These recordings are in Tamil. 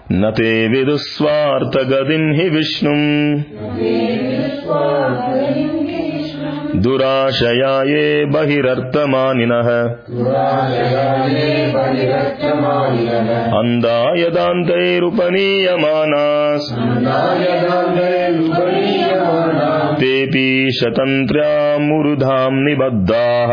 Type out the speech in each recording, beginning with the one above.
न ते विदुस्वार्थगतिं हि विष्णुम् दुराशया ये बहिरर्थमानिनः अन्धायदान्तैरुपनीयमानास् तेऽपि शतन्त्र्यामुरुधाम् निबद्धाः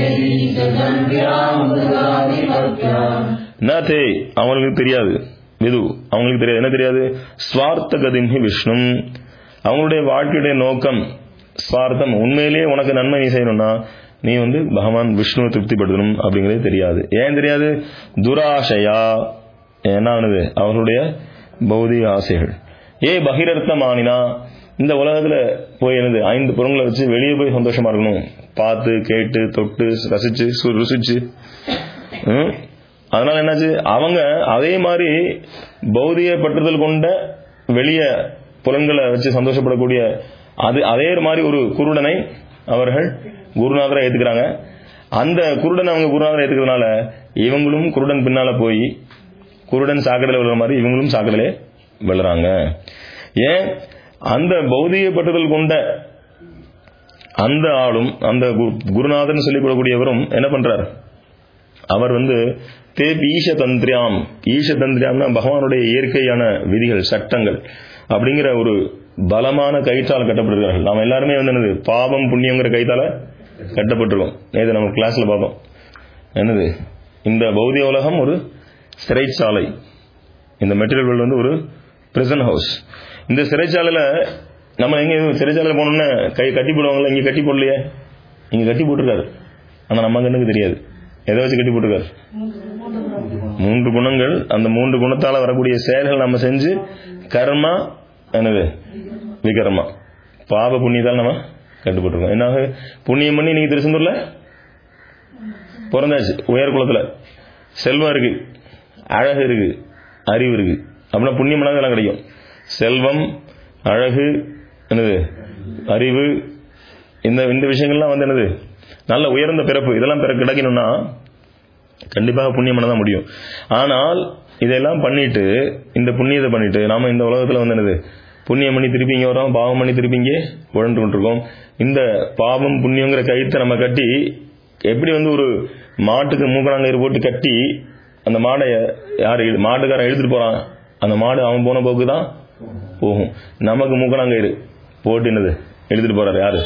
ந தே அவங்களுக்கு தெரியாது விது அவங்களுக்கு தெரியாது என்ன தெரியாது ஸ்வார்த்த கதிம்ஹி விஷ்ணும் அவங்களுடைய வாழ்க்கையுடைய நோக்கம் ஸ்வார்த்தம் உண்மையிலேயே உனக்கு நன்மை நீ செய்யணும்னா நீ வந்து பகவான் விஷ்ணுவை திருப்திப்படுத்தணும் அப்படிங்கிறது தெரியாது ஏன் தெரியாது துராசையா என்ன ஆனது அவர்களுடைய பௌதிக ஆசைகள் ஏ பகிரர்த்தமானினா இந்த உலகத்துல போய் என்னது ஐந்து புறங்களை வச்சு வெளியே போய் சந்தோஷமா இருக்கணும் பார்த்து கேட்டு தொட்டு ரசிச்சு சு- ருசிச்சு ம்? அதனால என்னாச்சு அவங்க அதே மாதிரி பௌதிக பற்றுதல் கொண்ட வெளிய புலன்களை வச்சு சந்தோஷப்படக்கூடிய அது அதே மாதிரி ஒரு குருடனை அவர்கள் குருநாதரை ஏத்துக்கிறாங்க அந்த குருடன் அவங்க குருநாதரை ஏத்துக்கிறதுனால இவங்களும் குருடன் பின்னால போய் குருடன் சாக்கடையில் விழுற மாதிரி இவங்களும் சாக்கடையிலே விழுறாங்க ஏன் அந்த பௌதிக பற்றுதல் கொண்ட அந்த ஆளும் அந்த கு- குருநாதன் சொல்லிக் கொள்ளக்கூடியவரும் என்ன பண்றார் அவர் வந்து தேப் ஈஷ தந்திரியாம் ஈஷ தந்திரியாம்னா பகவானுடைய இயற்கையான விதிகள் சட்டங்கள் அப்படிங்கிற ஒரு பலமான கயிற்றால் கட்டப்பட்டிருக்கிறார்கள் நாம் எல்லாருமே வந்து என்னது பாவம் புண்ணியங்கிற கயிற்றால கட்டப்பட்டிருக்கோம் நேற்று நம்ம கிளாஸ்ல பார்த்தோம் என்னது இந்த பௌதிக உலகம் ஒரு சிறைச்சாலை இந்த மெட்டீரியல் வேர்ல்டு வந்து ஒரு பிரிசன் ஹவுஸ் இந்த சிறைச்சாலையில நம்ம எங்க சிறைச்சாலையில் போனோம்னா கை கட்டி போடுவாங்கல்ல இங்க கட்டி போடலையே இங்க கட்டி போட்டிருக்காரு ஆனா நம்ம கண்ணுக்கு தெரியாது எதை வச்சு கட்டி போட்டிருக்காரு மூன்று குணங்கள் அந்த மூன்று குணத்தால வரக்கூடிய செயல்கள் நம்ம செஞ்சு கர்மா என்னது விகர்மா பாவ புண்ணியத்தால் நம்ம கட்டுப்பட்டிருக்கோம் என்னாக புண்ணியம் பண்ணி நீங்க திருச்செந்தூர்ல பிறந்தாச்சு உயர் குலத்துல செல்வம் இருக்கு அழகு இருக்கு அறிவு இருக்கு அப்படின்னா புண்ணியம் பண்ணாதான் எல்லாம் கிடைக்கும் செல்வம் அழகு என்னது அறிவு இந்த இந்த விஷயங்கள்லாம் வந்து என்னது நல்ல உயர்ந்த பிறப்பு இதெல்லாம் பிற கிடைக்கணும்னா கண்டிப்பாக புண்ணியம் பண்ண தான் முடியும் ஆனால் இதெல்லாம் பண்ணிட்டு இந்த புண்ணியத்தை பண்ணிட்டு நாம இந்த உலகத்துல வந்து என்னது புண்ணியம் பண்ணி திருப்பி இங்க வரோம் பாவம் பண்ணி திருப்பி இங்கே உழண்டு கொண்டிருக்கோம் இந்த பாவம் புண்ணியங்கிற கயித்தை நம்ம கட்டி எப்படி வந்து ஒரு மாட்டுக்கு மூக்கணாங்கயிறு போட்டு கட்டி அந்த மாடை யார் இழு- மாட்டுக்காரன் இழுத்துட்டு போறான் அந்த மாடு அவன் போன போக்கு தான் போகும் நமக்கு மூக்கணாங்கயிறு போட்டு என்னது இழுத்துட்டு போறாரு யாரு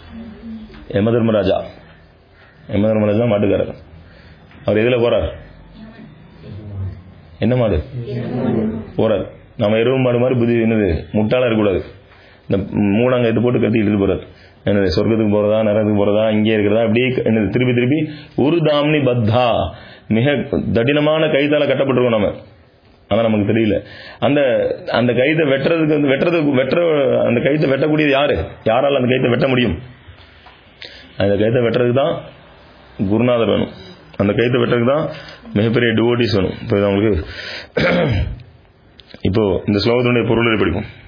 யம தர்மராஜா யம தர்மராஜா மாட்டுக்காரர் அவர் எதுல போறார் என்ன மாடு போறார் நம்ம எருவு மாடு மாதிரி புத்தி என்னது முட்டாளா இருக்கக்கூடாது இந்த மூணாங்க இது போட்டு கட்டி இழுத்து போறார் என்னது சொர்க்கத்துக்கு போறதா நரகத்துக்கு போறதா இங்கே இருக்கிறதா அப்படியே என்னது திருப்பி திருப்பி ஒரு தாம்னி பத்தா மிக தடினமான கைத்தால கட்டப்பட்டிருக்கோம் நம்ம ஆனா நமக்கு தெரியல அந்த அந்த கைத்தை வெட்டுறதுக்கு வந்து வெட்டுறதுக்கு வெட்டுற அந்த கைத்தை வெட்டக்கூடியது யாரு யாரால அந்த கைத்தை வெட்ட முடியும் அந்த கைத்தை வெட்டுறதுக்கு தான் குருநாதர் வேணும் அந்த கைத்தை வெட்டுறதுக்கு தான் மிகப்பெரிய டிவோட்டிஸ் வேணும் இப்போ இது அவங்களுக்கு இப்போ இந்த ஸ்லோகத்தினுடைய பொருளை படிக்கும்